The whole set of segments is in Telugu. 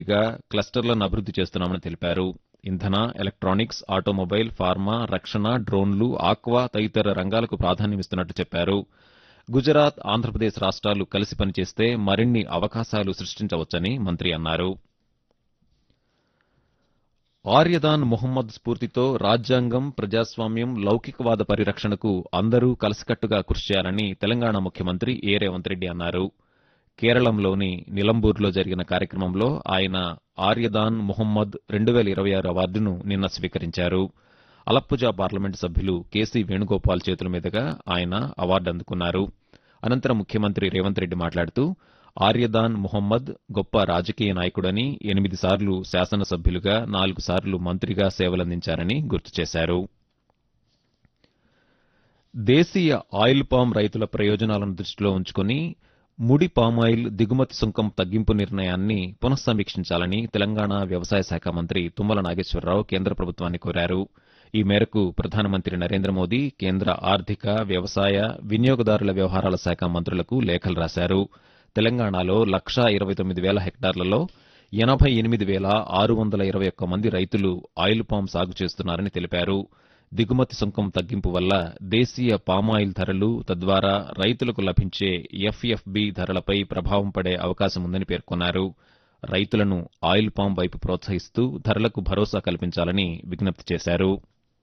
గా క్లస్టర్లను అభివృద్ది చేస్తున్నామని తెలిపారు ఇంధన ఎలక్ట్రానిక్స్ ఆటోమొబైల్ ఫార్మా రక్షణ డ్రోన్లు ఆక్వా తదితర రంగాలకు ప్రాధాన్యమిస్తున్నట్లు చెప్పారు గుజరాత్ ఆంధ్రప్రదేశ్ రాష్ట్రాలు కలిసి పనిచేస్తే మరిన్ని అవకాశాలు సృష్టించవచ్చని మంత్రి అన్నారు ఆర్యదాన్ మొహమ్మద్ స్ఫూర్తితో రాజ్యాంగం ప్రజాస్వామ్యం లౌకికవాద పరిరక్షణకు అందరూ కలిసికట్టుగా కృషి చేయాలని తెలంగాణ ముఖ్యమంత్రి ఏ రేవంత్ రెడ్డి అన్నారు కేరళంలోని నిలంబూర్లో జరిగిన కార్యక్రమంలో ఆయన ఆర్యదాన్ మొహమ్మద్ రెండు వేల ఇరవై ఆరు అవార్డును నిన్న స్వీకరించారు అలప్పుజా పార్లమెంటు సభ్యులు కేసీ వేణుగోపాల్ చేతుల మీదుగా ఆయన అవార్డు అందుకున్నారు అనంతరం ముఖ్యమంత్రి రేవంత్ రెడ్డి మాట్లాడుతూ ఆర్యదాన్ మొహమ్మద్ గొప్ప రాజకీయ నాయకుడని ఎనిమిది సార్లు శాసనసభ్యులుగా నాలుగు సార్లు మంత్రిగా సేవలందించారని గుర్తు చేశారు దేశీయ ఆయిల్ పామ్ రైతుల ప్రయోజనాలను దృష్టిలో ఉంచుకుని ముడి పామాయిల్ దిగుమతి సుంకం తగ్గింపు నిర్ణయాన్ని పునఃసమీక్షించాలని తెలంగాణ వ్యవసాయ శాఖ మంత్రి తుమ్మల నాగేశ్వరరావు కేంద్ర ప్రభుత్వాన్ని కోరారు ఈ మేరకు ప్రధానమంత్రి నరేంద్ర మోదీ కేంద్ర ఆర్థిక వ్యవసాయ వినియోగదారుల వ్యవహారాల శాఖ మంత్రులకు లేఖలు రాశారు తెలంగాణలో లక్షా ఇరవై తొమ్మిది వేల హెక్టార్లలో ఎనభై ఎనిమిది వేల ఆరు వందల ఇరవై ఒక్క మంది రైతులు ఆయిల్ పామ్ సాగు చేస్తున్నారని తెలిపారు దిగుమతి సుంకం తగ్గింపు వల్ల దేశీయ పామాయిల్ ధరలు తద్వారా రైతులకు లభించే ఎఫ్ఎఫ్బి ధరలపై ప్రభావం పడే అవకాశం ఉందని పేర్కొన్నారు రైతులను ఆయిల్ పామ్ వైపు ప్రోత్సహిస్తూ ధరలకు భరోసా కల్పించాలని విజ్ఞప్తి చేశారు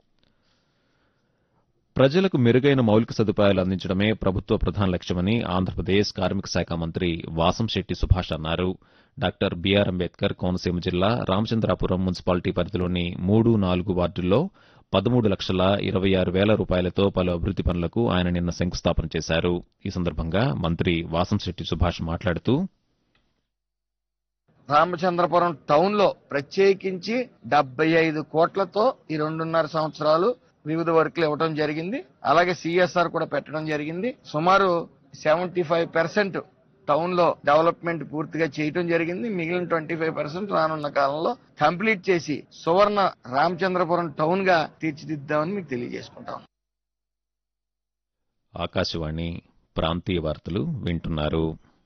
ప్రజలకు మెరుగైన మౌలిక సదుపాయాలు అందించడమే ప్రభుత్వ ప్రధాన లక్ష్యమని ఆంధ్రప్రదేశ్ కార్మిక శాఖ మంత్రి వాసంశెట్టి సుభాష్ అన్నారు డాక్టర్ బీఆర్ అంబేద్కర్ కోనసీమ జిల్లా రామచంద్రాపురం మున్సిపాలిటీ పరిధిలోని మూడు నాలుగు వార్డుల్లో పదమూడు లక్షల ఇరవై ఆరు వేల రూపాయలతో పలు అభివృద్ది పనులకు ఆయన నిన్న శంకుస్థాపన చేశారు ఈ సందర్భంగా మంత్రి వాసంశెట్టి సుభాష్ మాట్లాడుతూ రామచంద్రపురం టౌన్ లో ప్రత్యేకించి డెబ్బై ఐదు కోట్లతో ఈ రెండున్నర సంవత్సరాలు వివిధ వర్క్లు ఇవ్వడం జరిగింది అలాగే సిఎస్ఆర్ కూడా పెట్టడం జరిగింది సుమారు సెవెంటీ ఫైవ్ పర్సెంట్ టౌన్ లో డెవలప్మెంట్ పూర్తిగా చేయటం జరిగింది మిగిలిన ట్వంటీ ఫైవ్ పర్సెంట్ రానున్న కాలంలో కంప్లీట్ చేసి సువర్ణ రామచంద్రపురం టౌన్ గా తీర్చిదిద్దామని మీకు తెలియజేసుకుంటాం ఆకాశవాణి ప్రాంతీయ వార్తలు వింటున్నారు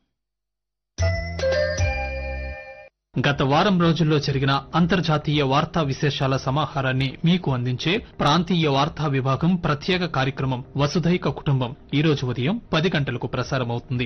గత వారం రోజుల్లో జరిగిన అంతర్జాతీయ వార్తా విశేషాల సమాహారాన్ని మీకు అందించే ప్రాంతీయ వార్తా విభాగం ప్రత్యేక కార్యక్రమం వసుధైక కుటుంబం ఈ రోజు ఉదయం పది గంటలకు ప్రసారమవుతుంది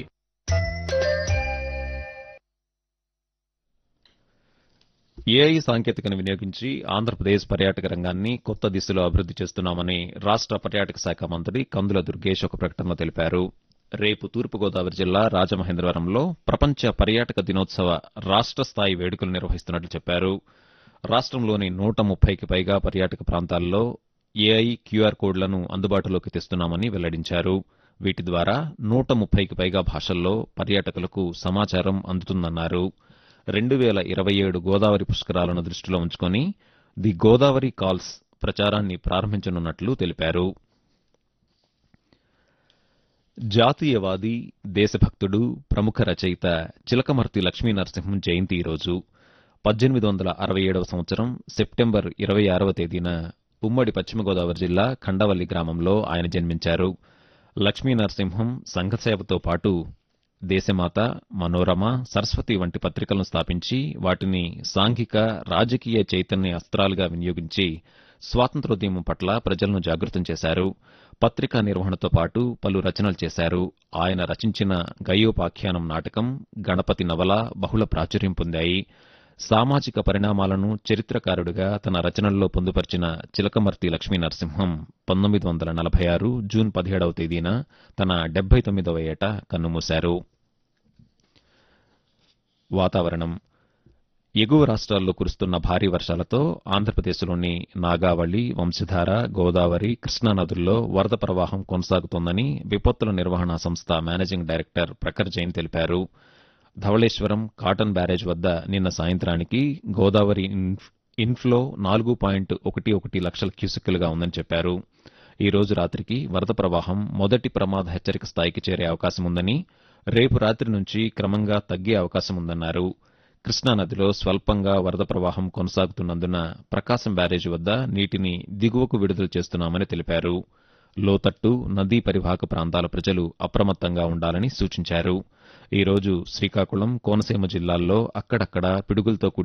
ఏఐ సాంకేతికను వినియోగించి ఆంధ్రప్రదేశ్ పర్యాటక రంగాన్ని కొత్త దిశలో అభివృద్ది చేస్తున్నామని రాష్ట పర్యాటక శాఖ మంత్రి కందుల దుర్గేష్ ఒక ప్రకటనలో తెలిపారు రేపు తూర్పుగోదావరి జిల్లా రాజమహేంద్రవరంలో ప్రపంచ పర్యాటక దినోత్సవ రాష్ట స్థాయి వేడుకలు నిర్వహిస్తున్నట్లు చెప్పారు రాష్ట్రంలోని నూట ముప్పైకి పైగా పర్యాటక ప్రాంతాల్లో ఏఐ క్యూఆర్ కోడ్లను అందుబాటులోకి తెస్తున్నామని వెల్లడించారు వీటి ద్వారా నూట ముప్పైకి పైగా భాషల్లో పర్యాటకులకు సమాచారం అందుతుందన్నారు రెండు వేల ఇరవై ఏడు గోదావరి పుష్కరాలను దృష్టిలో ఉంచుకొని ది గోదావరి కాల్స్ ప్రచారాన్ని ప్రారంభించనున్నట్లు తెలిపారు జాతీయవాది దేశభక్తుడు ప్రముఖ రచయిత చిలకమర్తి లక్ష్మీ నరసింహం జయంతి ఈరోజు పద్దెనిమిది వందల అరవై ఏడవ సంవత్సరం సెప్టెంబర్ ఇరవై ఆరవ తేదీన ఉమ్మడి పశ్చిమ గోదావరి జిల్లా ఖండవల్లి గ్రామంలో ఆయన జన్మించారు లక్ష్మీ నరసింహం సంఘసేవతో పాటు దేశమాత మనోరమ సరస్వతి వంటి పత్రికలను స్థాపించి వాటిని సాంఘిక రాజకీయ చైతన్య అస్త్రాలుగా వినియోగించి స్వాతంత్రోద్యమం పట్ల ప్రజలను జాగృతం చేశారు పత్రికా నిర్వహణతో పాటు పలు రచనలు చేశారు ఆయన రచించిన గయోపాఖ్యానం నాటకం గణపతి నవల బహుళ ప్రాచుర్యం పొందాయి సామాజిక పరిణామాలను చరిత్రకారుడిగా తన రచనల్లో పొందుపరిచిన చిలకమర్తి లక్ష్మీ నరసింహం పంతొమ్మిది వందల నలభై ఆరు జూన్ పదిహేడవ తేదీన తన డెబ్బై తొమ్మిదవ ఏట కన్నుమూశారు వాతావరణం ఎగువ రాష్ట్రాల్లో కురుస్తున్న భారీ వర్షాలతో ఆంధ్రప్రదేశ్లోని నాగావళి వంశధార గోదావరి కృష్ణా నదుల్లో వరద ప్రవాహం కొనసాగుతోందని విపత్తుల నిర్వహణ సంస్థ మేనేజింగ్ డైరెక్టర్ ప్రఖర్ జైన్ తెలిపారు ధవళేశ్వరం కాటన్ బ్యారేజ్ వద్ద నిన్న సాయంత్రానికి గోదావరి ఇన్ఫ్- ఇన్ఫ్లో నాలుగు పాయింట్ ఒకటి ఒకటి లక్షల క్యూసెక్కులుగా ఉందని చెప్పారు ఈ రోజు రాత్రికి వరద ప్రవాహం మొదటి ప్రమాద హెచ్చరిక స్థాయికి చేరే అవకాశం ఉందని రేపు రాత్రి నుంచి క్రమంగా తగ్గే అవకాశం ఉందన్నారు కృష్ణా నదిలో స్వల్పంగా వరద ప్రవాహం కొనసాగుతున్నందున ప్రకాశం బ్యారేజీ వద్ద నీటిని దిగువకు విడుదల చేస్తున్నామని తెలిపారు లోతట్టు నదీ పరివాహక ప్రాంతాల ప్రజలు అప్రమత్తంగా ఉండాలని సూచించారు ఈ రోజు శ్రీకాకుళం కోనసీమ జిల్లాల్లో అక్కడక్కడ పిడుగులతో కూడిన